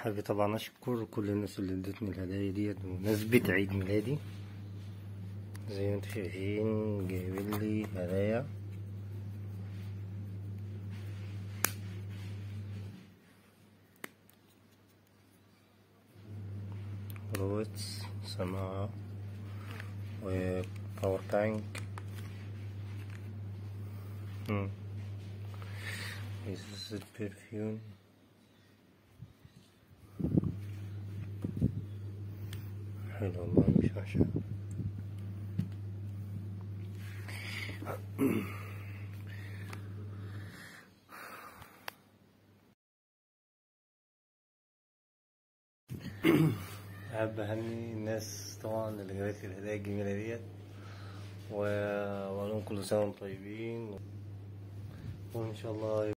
حابب طبعا اشكر كل الناس اللي ادتني الهدايا ديت بمناسبة عيد ميلادي زي ما انتم شايفين جايبين لي هدايا روتس سماعة وباور بانك مم. This is the perfume حلو والله مش وحشة أحب أهني الناس طبعا اللي جابت لي الهدايا الجميلة ديت و- وأقول لهم كل سنة وأنتم طيبين وإن شاء الله